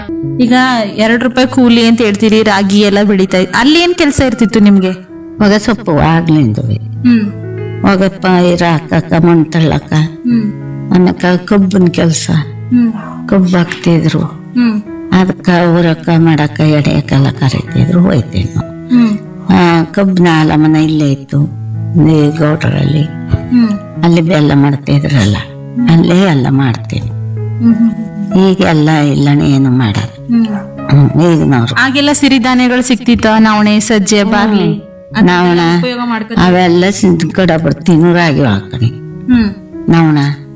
ಈಗ ಎರಡ್ ರೂಪಾಯಿ ಕೂಲಿ ಅಂತ ಹೇಳ್ತೀರಿ ರಾಗಿ ಎಲ್ಲ ಬೆಳಿತಾ ಇದ್- ಅಲ್ಲಿ ಏನ್ ಕೆಲಸ ಇರ್ತಿತ್ತು ನಿಮ್ಗೆ ಹೊಗೆ ಸೊಪ್ಪು ಆಗ್ಲಿಂದವೆ ಹ್ಮ್ ಹೊಗೆ ಪೈರ ಹಾಕಕ್ಕ ಮಣ್ಣು ತಳ್ಳಕ ಹ್ಮ್ ಆಮ್ಯಾಕ ಕಬ್ಬಿನ ಕೆಲಸ ಹ್ಮ್ ಕಬ್ಬು ಹಾಕ್ತಿದ್ರು ಹ್ಮ್ ಅದಕ್ಕ ಊರಕ್ಕ ಮಾಡಕ್ಕ ಎಡೆಯಕ್ಕೆಲ್ಲ ಕರಿತಿದ್ರು ಹೋಯ್ತೇವೆ ನಾವು ಹ್ಮ್ ಆ, ಕಬ್ಬಿನ ಆಲಮನ ಇಲ್ಲೇ ಇತ್ತು ಈ ಗೌಡ್ರಲ್ಲಿ ಹ್ಮ್ ಅಲ್ಲಿ ಬೆಲ್ಲ ಮಾಡ್ತಿದ್ರಲ್ಲ ಅಲ್ಲೇ ಎಲ್ಲ ಮಾಡ್ತೀನಿ ಹ್ಮ್ ಹ್ಮ್ ಈಗೆಲ್ಲ ಇಲ್ಲನೇ ಏನು ಮಾಡಲ್ಲ ಹ್ಮ್ ಹ್ಮ್, ಈಗಿನವ್ರು ಆಗೆಲ್ಲ ಸಿರಿಧಾನ್ಯಗಳು ಸಿಕ್ತಿತ್ತ ನವಣೆ ಸಜ್ಜೆ ಬಾರ್ಲಿ ನವಣ ಉಪಯೋಗ ಮಾಡ್ಕೊ ಅವೆಲ್ಲ ಸಿದ್ ಕಡ ಬಿಡ್ತೀನಿ ರಾಗಿ ಹಾಕಣಿ ಹ್ಮ್ ನವಣ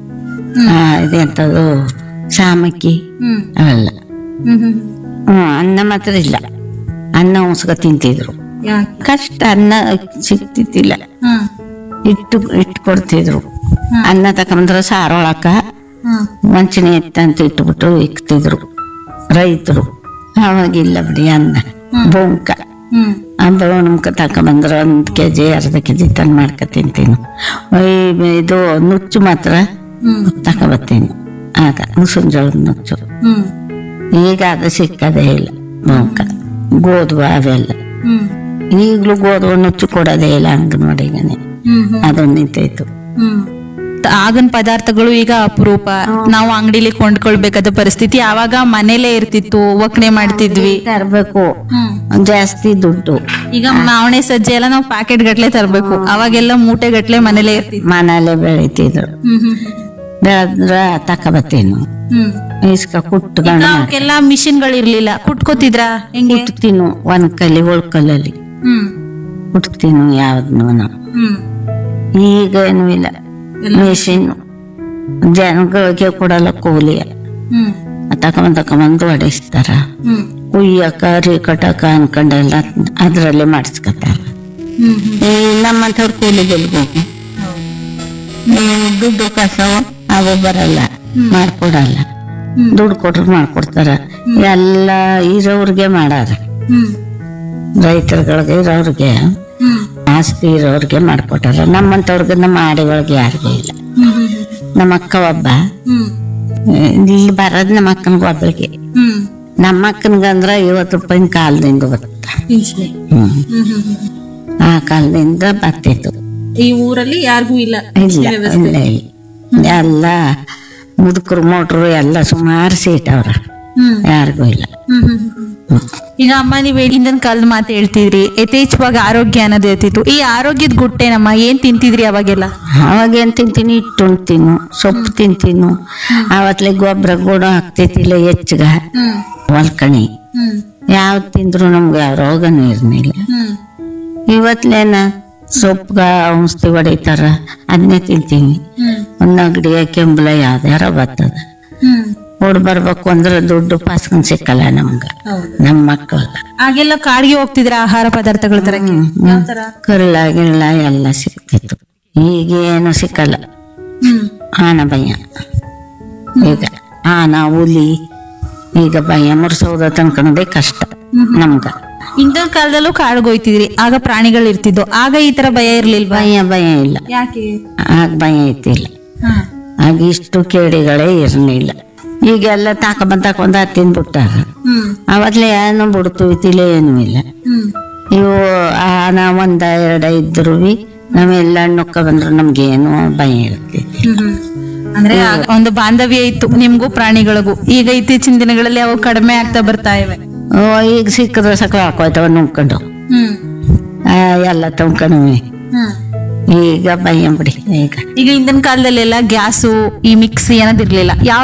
ಆ, ಇದೆಂತದು ಶಾಮಕ್ಕಿ ಹ್ಮ್ ಅವೆಲ್ಲ ಹ್ಮ್ ಹ್ಮ್ ಹ್ಮ್ ಅನ್ನ ಮಾತ್ರ ಇಲ್ಲ ಅನ್ನ ಉಸ್ಕ ತಿಂತಿದ್ರು ಯಾಕೆ ಕಷ್ಟ ಅನ್ನ ಸಿಕ್ತಿದ್ದಿಲ್ಲ ಹ್ಮ್ ಇಟ್ಟು ಇಟ್ಟು ಕೊಡ್ತಿದ್ರು ಅನ್ನ ತಕೊಂಡ್ರೆ ಸಾರೊಳಕ ಹ್ಮ್ ಮಂಚಿನ ಎತ್ತಂತ ಇಟ್ಬಿಟ್ಟು ಇಕ್ತಿದ್ರು ರೈತರು ಅವಾಗಿಲ್ಲ ಬಿಡಿ ಅನ್ನ ಬೊಂಕ ಹ್ಮ್ ಆ ಬೊಂಕ ತಕೊಂಬಂದ್ರೆ ಒಂದು ಕೆ ಜಿ ಅರ್ಧ ಕೆ ಜಿ ತಂದು ಮಾಡ್ಕ ತಿಂತೀನಿ ಈ ಇದು ನುಚ್ಚು ಮಾತ್ರ ಹ್ಮ್ ತಕೊಬತ್ತೀನಿ ಆಗ ಮುಸುಂಜೋಳದ ನುಚ್ಚು ಹ್ಮ್ ಈಗ ಅದು ಸಿಕ್ಕದೇ ಇಲ್ಲ ಬೊಂಕ ಗೋಧುವ ಅವೆಲ್ಲ ಹ್ಮ್ ಈಗಲೂ ಗೋಧುವ ನುಚ್ಚು ಕೊಡೋದೇ ಇಲ್ಲ ಅಂಗನವಾಡಿಗನೆ ಹ್ಮ್ ಹ್ಮ್ ಅದು ನಿಂತೈತು ಹ್ಮ್ ಆಗಿನ ಪದಾರ್ಥಗಳು ಈಗ ಅಪರೂಪ ನಾವು ಅಂಗಡಿಲಿ ಕೊಂಡ್ಕೊಳ್ಬೇಕಾದ ಪರಿಸ್ಥಿತಿ ಆವಾಗ ಮನೇಲೆ ಇರ್ತಿತ್ತು ಒಕ್ಕಣೆ ಮಾಡ್ತಿದ್ವಿ ತರಬೇಕು ಜಾಸ್ತಿ ದುಡ್ಡು ಈಗ ಮಾವಣೆ ಸಜ್ಜೆ ಎಲ್ಲ ನಾವು ಪ್ಯಾಕೆಟ್ ಗಟ್ಲೆ ತರಬೇಕು ಅವಾಗೆಲ್ಲ ಮೂಟೆ ಗಟ್ಲೆ ಮನೇಲೆ ಇರ್ತಿದ್ವಿ ಮನೆಯಲ್ಲೇ ಬೆಳಿತಿದ್ರು ಹ್ಮ್ ಹ್ಮ್ ಬೆಳೆದ್ರ ತಕೊಬತ್ತೀನಿ ಹ್ಮ್ ಇಸ್ಕ ಕುಟ್ಕೊಂಡು ಈಗ ಅವಕ್ಕೆಲ್ಲ ಮಿಷಿನ್ಗಳು ಇರ್ಲಿಲ್ಲ ಕುಟ್ಕೋತಿದ್ರ ಹೆಂಗೆ ಕುಟ್ತೀನಿ ಒಂದ್ ಕಲ್ಲಿ ಒಳ್ಕಲ್ಲಲ್ಲಿ ಹ್ಮ್ ಕುಟ್ತೀನಿ ಯಾವ್ದನ್ನು ನಾವು ಹ್ಮ್ ಈಗ ಏನೂ ಇಲ್ಲ ಮಿಷಿನ್ ಜನಗಳಿಗೆ ಕೊಡಲ್ಲ ಕೂಲಿ ಹ್ಮ್ ತಕೊಂಬಂದ್ ತಕೊಂಬಂದು ಹೊಡಿಸ್ತಾರ ಹ್ಮ್ ಕುಯ್ಯಕ ರೀ ಕಟ್ಟಕ ಅನ್ಕೊಂಡೆಲ್ಲ ಅದ್ರಲ್ಲೇ ಮಾಡಿಸ್ಕೊತಾರ ಹ್ಮ್ ಈ ನಮ್ಮಂಥವ್ರು ಕೂಲಿಗಳಿಗೆ ಹೋಗಿ ಈ ದುಡ್ಡು ಕಸವು ಅವು ಬರಲ್ಲ ಮಾಡ್ಕೊಡಲ್ಲ ದುಡ್ಡು ಕೊಟ್ರು ಮಾಡ್ಕೊಡ್ತಾರ ಎಲ್ಲ ಇರೋರ್ಗೆ ಮಾಡಾರ ಹ್ಮ್ ರೈತರುಗಳಿಗೆ ಇರೋರ್ಗೆ ಹ್ಮ್ ಆಸ್ತಿ ಇರೋರ್ಗೆ ಮಾಡ್ಕೊಟ್ಟಾರ ನಮ್ಮಂಥವ್ರಿಗೆ ನಮ್ಮ ಆಡಿಗಳಿಗೆ ಯಾರಿಗೂ ಇಲ್ಲ ಹ್ಮ್ ಹ್ಮ್ ನಮ್ಮ ಅಕ್ಕ ಒಬ್ಬ ಹ್ಮ್ ಇಲ್ಲಿ ಬರೋದು ನಮ್ಮ ಅಕ್ಕನಿಗೆ ಒಬ್ಬಳಿಗೆ ಹ್ಮ್ ನಮ್ಮ ಅಕ್ಕನಿಗಂದ್ರ ಐವತ್ತು ರೂಪಾಯಿನ ಕಾಲದಿಂದ ಬತ್ತ ಪಿಂಚಣಿ ಹ್ಮ್ ಹ್ಮ್ ಹ್ಮ್ ಹ್ಮ್ ಆ ಕಾಲದಿಂದ ಬರ್ತಿತ್ತು ಈ ಊರಲ್ಲಿ ಯಾರಿಗೂ ಇಲ್ಲ ಇಲ್ಲ ಇಲ್ಲ ಇಲ್ಲ ಎಲ್ಲ ಮುದುಕರು ಮೋಟ್ರು ಎಲ್ಲ ಸುಮಾರು ಸೀಟ್ ಅವ್ರ ಹ್ಮ್ ಯಾರಿಗೂ ಇಲ್ಲ ಹ್ಮ್ ಹ್ಮ್ ಹ್ಮ್. ಈಗ ಅಮ್ಮ ನೀವ್ ಹಿಂದಿನ ಕಾಲದ ಮಾತು ಹೇಳ್ತಿದ್ರಿ ಯಥೇಚ್ಛವಾಗಿ ಆರೋಗ್ಯ ಅನ್ನೋದು ಇರ್ತಿತ್ತು ಈ ಆರೋಗ್ಯದ ಗುಟ್ಟೇನಮ್ಮ ಏನ್ ತಿಂತಿದ್ರಿ ಅವಾಗೆಲ್ಲ ಅವಾಗೇನ್ ತಿಂತೀನಿ ಹಿಟ್ಟು ಉಣ್ತೀನು ಸೊಪ್ಪು ತಿಂತೀನು ಆವತ್ಲೆ ಗೊಬ್ಬರ ಕೂಡ ಹಾಕ್ತೈತಿಲ್ಲ ಹೆಚ್ಚಗ ಹ್ಮ್ ಹೊಲ್ಕಣಿ ಹ್ಮ್ ಯಾವ್ದು ತಿಂದ್ರು ನಮ್ಗೆ ಯಾವ ರೋಗನೂ ಇರ್ನಿಲ್ಲ ಹ್ಮ್ ಇವತ್ಲೇನ ಸೊಪ್ಪುಗ ಔಷಧಿ ಹೊಡಿತಾರ ಅದನ್ನೇ ತಿಂತೀವಿ ಹ್ಮ್ ಒಂದು ಅಂಗಡಿಯ ಕೆಂಬಲ ಯಾವ್ದಾರ ಬರ್ತದ ಹ್ಮ್ ಓಡ್ ಬರ್ಬೇಕು ಅಂದ್ರೆ ದುಡ್ಡು ಪಾಸ್ಕೊಂಡ್ ಸಿಕ್ಕಲ್ಲ ನಮ್ಗ ಹೌದು ನಮ್ಮ ಮಕ್ಕಳ ಆಗೆಲ್ಲ ಕಾಡಿಗೆ ಹೋಗ್ತಿದ್ರ ಆಹಾರ ಪದಾರ್ಥಗಳ ತರಕ್ಕೆ ಯಾವ ತರ ಕಳ್ಳ ಗಿಳ್ಳ ಎಲ್ಲ ಸಿಕ್ತಿತ್ತು ಈಗ ಏನು ಸಿಕ್ಕಲ್ಲ ಹ್ಮ್ ಆನ ಭಯ ಈಗ ಆನ ಹುಲಿ ಈಗ ಭಯ ಮುರ್ಸೋದ ತನ್ಕೊಂಡೇ ಕಷ್ಟ ನಮ್ಗ ಹಿಂದಿನ ಕಾಲದಲ್ಲೂ ಕಾಡ್ಗೆ ಹೋಯ್ತಿದ್ರಿ ಆಗ ಪ್ರಾಣಿಗಳು ಇರ್ತಿದ್ವು ಆಗ ಈ ತರ ಭಯ ಇರ್ಲಿಲ್ವಾ ಭಯ ಭಯ ಇಲ್ಲ ಯಾಕೆ ಆಗ ಭಯ ಐತಿಲ್ಲ ಹಾ ಆಗ ಇಷ್ಟು ಕೇಡಿಗಳೇ ಇರಲಿಲ್ಲ ಈಗೆಲ್ಲ ತಾಕೊಂಬಂದ್ ತಾಕೊಂಡ್ ತಿಂದ್ಬಿಟ್ಟಾರ ಹ್ಮ್ ಅವತ್ಲೆ ಏನು ಬಿಡ್ತು ಇತಿಲ್ಲ ಏನೂ ಇಲ್ಲ ಹ್ಮ್ ಇವು ಆನ ಒಂದ ಎರಡ ಇದ್ರು ನಾವೆಲ್ಲ ನೊಕ್ಕ ಬಂದ್ರು ನಮ್ಗೇನು ಭಯ ಇರ್ತಿತ್ತು ಹ್ಮ್ ಹ್ಮ್. ಅಂದ್ರೆ ಆಗ ಒಂದು ಬಾಂಧವ್ಯ ಇತ್ತು ನಿಮ್ಗೂ ಪ್ರಾಣಿಗಳಿಗೂ ಈಗ ಇತ್ತೀಚಿನ ದಿನಗಳಲ್ಲಿ ಅವು ಕಡಿಮೆ ಆಗ್ತಾ ಬರ್ತಾ ಇವೆ ಓ, ಈಗ ಸಿಕ್ಕಿದ್ರೆ ಸಕ ಹಾಕೋಯ್ತವ ನುಂಗ್ಕೊಂಡು ಹ್ಮ್ ಆ, ಎಲ್ಲ ತುಂಬ್ಕೊಂಡ್ವಿ ಹ್ಮ್ ಈಗ ಭಯ ಬಿಡಿ ಈಗ ಈಗ ಹಿಂದಿನ ಕಾಲದಲ್ಲೆಲ್ಲ ಗ್ಯಾಸು ಈ ಮಿಕ್ಸಿ ಅನ್ನೋದಿರ್ಲಿಲ್ಲ ಯಾವ